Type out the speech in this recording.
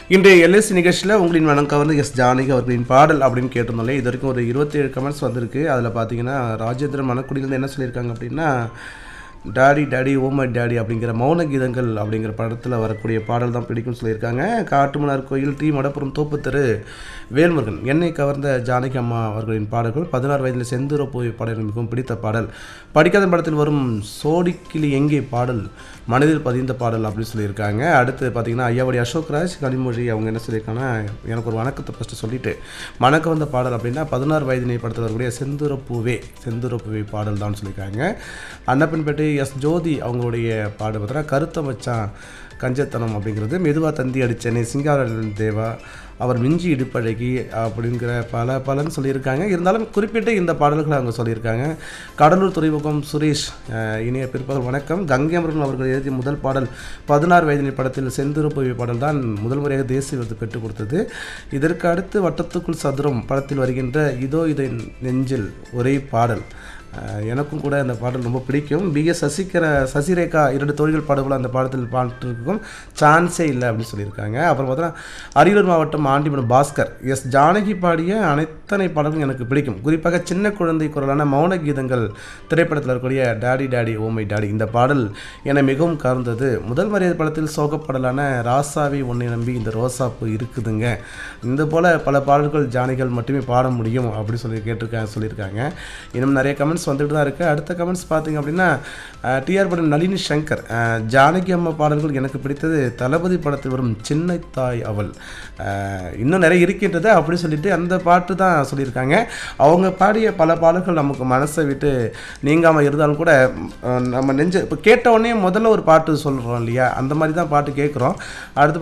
இன்றைய எல்எஸ்சி நிகழ்ச்சியில் உங்களின் மனம் கவர்ந்து எஸ் ஜானகி அவர்களின் பாடல் அப்படின்னு கேட்டிருந்தோம்ல இது வரைக்கும் ஒரு இருபத்தேழு கமெண்ட்ஸ் வந்திருக்கு அதில் பார்த்தீங்கன்னா ராஜேந்திரன் மணக்குடியிலேருந்து என்ன சொல்லியிருக்காங்க அப்படின்னா daddy daddy oh my daddy அப்படிங்கிற மௌன கீதங்கள் அப்படிங்கிற படத்தில் வரக்கூடிய பாடல் தான் பிடிக்கும்னு சொல்லியிருக்காங்க காட்டுமன்னார் கோயில் டி மடப்புறம் தோப்புத்தெரு வேல்முருகன் என்னை கவர்ந்த ஜானகி அம்மா அவர்களின் பாடல்கள் பதினாறு வயதில் செந்தூர போய் பாடல் மிகவும் பிடித்த பாடல் படிக்காத படத்தில் வரும் சோடிக்கிளி எங்கே பாடல் மனதில் பதிந்த பாடல் அப்படின்னு சொல்லியிருக்காங்க அடுத்து பார்த்தீங்கன்னா ஐயாவடி அசோக்ராஜ் கனிமொழி அவங்க என்ன சொல்லியிருக்காங்கன்னா எனக்கு ஒரு வணக்கத்தை ஃபஸ்ட்டு சொல்லிட்டு மணக்க வந்த பாடல் அப்படின்னா பதினாறு வயதினை படத்தில் வரக்கூடிய செந்தூர பூவே செந்தூர பூவே பாடல் தான் சொல்லியிருக்காங்க அன்னப்பன்பேட்டை எஸ் ஜோதி அவங்களுடைய பாடல் பார்த்தீங்கன்னா கருத்த மச்சான் கஞ்சத்தனம் அப்படிங்கிறது மெதுவாக தந்தி அடிச்சனே சிங்காரன் தேவா அவர் மிஞ்சி இடுப்பழகி அப்படிங்கிற பல பலன்னு சொல்லியிருக்காங்க இருந்தாலும் குறிப்பிட்டு இந்த பாடல்களை அவங்க சொல்லியிருக்காங்க கடலூர் துறைமுகம் சுரேஷ் அஹ், இனிய பிற்பகல் வணக்கம் கங்கை அமரன் அவர்கள் எழுதிய முதல் பாடல் பதினாறு வயதினை படத்தில் செந்திருப்பவி பாடல் தான் முதல் முறையாக தேசிய விருது பெற்றுக் கொடுத்தது இதற்கு அடுத்து வட்டத்துக்குள் சதுரம் படத்தில் வருகின்ற இதோ இதை நெஞ்சில் ஒரே பாடல் அஹ், எனக்கும் கூட அந்த பாடல் ரொம்ப பிடிக்கும் பிஎஸ் சசிகர சசிரேகா இரண்டு தோழிகள் பாடல்கள் அந்த பாடத்தில் பாட்டுக்கும் சான்ஸே இல்லை அப்படின்னு சொல்லியிருக்காங்க அப்புறம் பார்த்தோன்னா அரியலூர் மாவட்டம் ஆண்டிமடம் பாஸ்கர் எஸ் ஜானகி பாடிய அனைத்தனை பாடல்களும் எனக்கு பிடிக்கும் குறிப்பாக சின்ன குழந்தை குரலான மௌன கீதங்கள் திரைப்படத்தில் இருக்கக்கூடிய daddy daddy oh my daddy இந்த பாடல் என்னை மிகவும் கவர்ந்தது முதல் மரியாதை படத்தில் சோகப்பாடலான ராசாவி உன்னை நம்பி இந்த ரோசாப்பூ இருக்குதுங்க இந்த போல் பல பாடல்கள் ஜானிகள் மட்டுமே பாட முடியும் அப்படி சொல்லி கேட்டிருக்காங்க சொல்லியிருக்காங்க இன்னும் நிறைய கமெண்ட்ஸ் வந்துட்டு தான் இருக்குது அடுத்த கமெண்ட்ஸ் பார்த்தீங்க அப்படின்னா டிஆர் படம் நளினி சங்கர் அஹ், ஜானகி அம்மா பாடல்கள் எனக்கு பிடித்தது தளபதி படத்தில் வரும் சின்ன தாய் அவள் அஹ், இன்னும் நிறைய இருக்கின்றது அப்படி சொல்லிட்டு அந்த பாட்டு தான் சொல்லியிருக்காங்க அவங்க பாடிய பல பாடல்கள் நமக்கு மனசை விட்டு நீங்காமல் இருந்தாலும் கூட அஹ், நம்ம நெஞ்ச இப்போ கேட்ட உடனே முதல்ல ஒரு பாட்டு சொல்கிறோம் இல்லையா அந்த மாதிரி தான் பாட்டு கேட்குறோம் அடுத்து